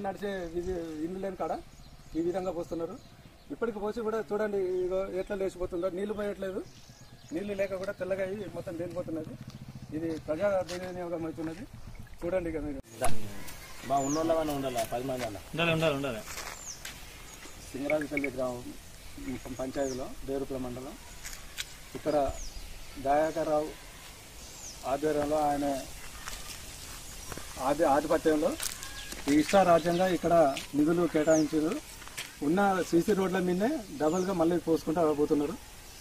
నడిచే ఇది ఇల్లు లేని కాడ ఈ విధంగా పోస్తున్నారు ఇప్పటికి పోసి కూడా చూడండి ఇగో ఎట్లా లేచిపోతుందో నీళ్లు పోయట్లేదు నీళ్లు లేక కూడా తెల్లగా అయ్యి మొత్తం తేలిపోతున్నది ఇది ప్రజా దుర్వినియోగం అవుతున్నది చూడండి ఇక మీరు మా ఉన్నోళ్ళమని ఉండాలి పది మంది అలా ఉండాలి ఉండాలి ఉండాలి సింగరాజపల్లి గ్రామం పంచాయతీలో దేరుకుల మండలం ఇక్కడ దయాకర్రావు ఆధ్వర్యంలో ఆయన ఆది ఆధిపత్యంలో ఈ ఇష్టారాజ్యంగా ఇక్కడ నిధులు కేటాయించారు ఉన్న సీసీ రోడ్ల మీదే డబల్గా మళ్ళీ పోసుకుంటూ పోతున్నారు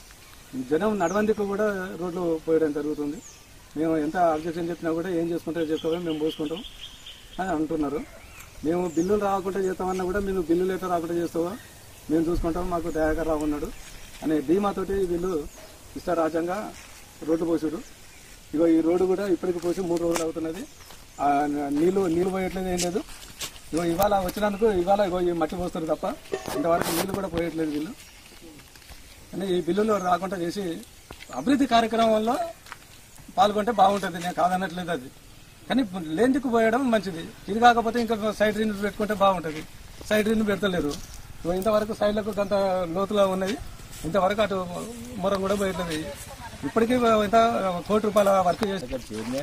జనం నడవందికు కూడా రోడ్లు పోయడం జరుగుతుంది మేము ఎంత అబ్జెక్షన్ చెప్పినా కూడా ఏం చేసుకుంటారో చేసుకోవాలి మేము పోసుకుంటాం అని అంటున్నారు మేము బిల్లులు రాకుండా చేస్తామన్నా కూడా మేము బిల్లులు అయితే రాకుండా చేస్తావా మేము చూసుకుంటాం మాకు దయాకర్ రావు ఉన్నాడు అనే ధీమాతోటి వీళ్ళు ఇష్టారాజ్యంగా రోడ్డు పోసాడు ఇగో ఈ రోడ్డు కూడా ఇప్పటికి పోసి మూడు రోజులు అవుతున్నది ఆ నీళ్లు నీళ్లు పోయట్లేదు ఏం లేదు ఇగో ఇవాళ వచ్చినందుకు ఇవాళ ఇగో ఈ మట్టి పోస్తారు తప్ప ఇంతవరకు నీళ్లు కూడా పోయట్లేదు వీళ్ళు అని ఈ బిల్లులు రాకుండా చేసి అభివృద్ధి కార్యక్రమంలో పాల్గొంటే బాగుంటుంది నేను కాదనట్లేదు అది కానీ లేందుకు పోయడం మంచిది ఇది కాకపోతే ఇంకా సైడ్ రిన్ పెట్టుకుంటే బాగుంటుంది సైడ్ రిన్ పెడతలేరు ఇగో ఇంతవరకు సైడ్లకు కొంత లోతుగా ఉన్నది ఇంతవరకు అటు మొరం కూడా పోయట్లేదు ఇప్పటికీ ఇంత కోటి రూపాయల వర్క్ చేసి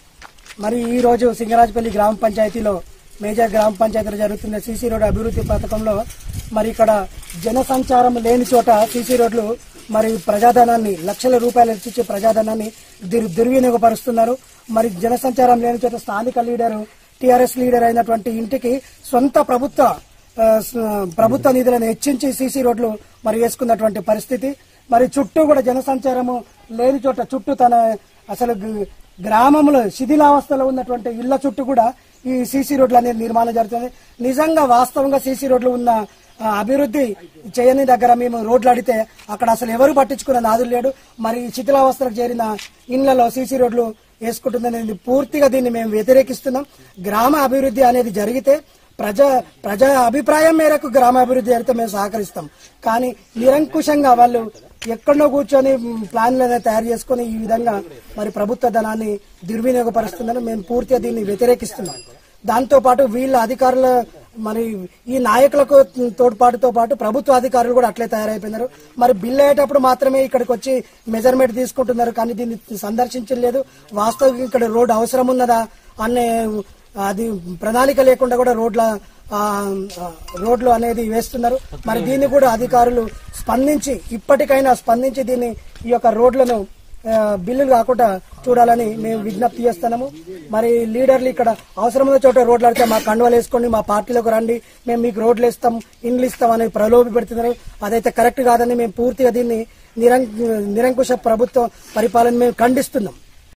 మరి ఈ రోజు సింగరాజపల్లి గ్రామ పంచాయతీలో మేజర్ గ్రామ పంచాయతీలో జరుగుతున్న సీసీ రోడ్డు అభివృద్ధి పథకంలో మరి ఇక్కడ జన సంచారం లేని చోట సీసీ రోడ్లు మరి ప్రజాధనాన్ని లక్షల రూపాయలు ఇచ్చే ప్రజాధనాన్ని దుర్- దుర్వినియోగపరుస్తున్నారు మరి జన సంచారం లేని చోట స్థానిక లీడరు టీఆర్ఎస్ లీడర్ అయినటువంటి ఇంటికి సొంత ప్రభుత్వ ఆ, స- ప్రభుత్వ నిధులను హెచ్చించి సీసీ రోడ్లు మరి వేసుకున్నటువంటి పరిస్థితి మరి చుట్టూ కూడా జనసంచారము లేని చోట చుట్టూ తన అసలు గ- గ్రామంలో శిథిలావస్థలో ఉన్నటువంటి ఇళ్ల చుట్టూ కూడా ఈ సీసీ రోడ్లు అనేది నిర్మాణం జరుగుతుంది నిజంగా వాస్తవంగా సీసీ రోడ్లు ఉన్న ఆ, అభివృద్ధి చేయని దగ్గర మేము రోడ్లు అడిగితే అక్కడ అసలు ఎవరు పట్టించుకున్న నాదులు లేడు మరి ఈ శిథిలావస్థలకు చేరిన ఇళ్లలో సీసీ రోడ్లు వేసుకుంటుందనేది పూర్తిగా దీన్ని మేము వ్యతిరేకిస్తున్నాం గ్రామ అభివృద్ధి అనేది జరిగితే ప్రజా ప్రజా అభిప్రాయం మేరకు గ్రామాభివృద్ధి అయితే మేము సహకరిస్తాం కానీ నిరంకుశంగా వాళ్ళు ఎక్కడో కూర్చొని మ్, ప్లాన్లను తయారు చేసుకొని ఈ విధంగా మరి ప్రభుత్వ ధనాన్ని దుర్వినియోగపరుస్తుందని మేము పూర్తిగా దీన్ని వ్యతిరేకిస్తున్నాం దాంతో పాటు వీళ్ళ అధికారుల మరి ఈ నాయకులకు తోడ్పాటుతో పాటు ప్రభుత్వ అధికారులు కూడా అట్లే తయారైపోయినారు మరి బిల్ అయ్యేటప్పుడు మాత్రమే ఇక్కడికి వచ్చి మెజర్మెంట్ తీసుకుంటున్నారు కానీ దీన్ని సందర్శించలేదు వాస్తవంగా ఇక్కడ రోడ్డు అవసరం ఉన్నదా అనే అది ప్రణాళిక లేకుండా కూడా రోడ్ల ఆ, ఆ, రోడ్లు అనేది వేస్తున్నారు మరి దీన్ని కూడా అధికారులు స్పందించి ఇప్పటికైనా స్పందించి దీన్ని ఈ యొక్క రోడ్లను ఆ, బిల్లులు కాకుండా చూడాలని మేము విజ్ఞప్తి చేస్తున్నాము మరి లీడర్లు ఇక్కడ అవసరమైన చోట రోడ్లు అడితే మా కండువలు వేసుకోండి మా పార్టీలోకి రండి మేము మీకు రోడ్లు ఇస్తాం ఇండ్లు ఇస్తాం అని ప్రలోభి పెడుతున్నారు అదైతే కరెక్ట్ కాదని మేము పూర్తిగా దీన్ని నిరం నిరంకుశ ప్రభుత్వ పరిపాలన మేము ఖండిస్తున్నాం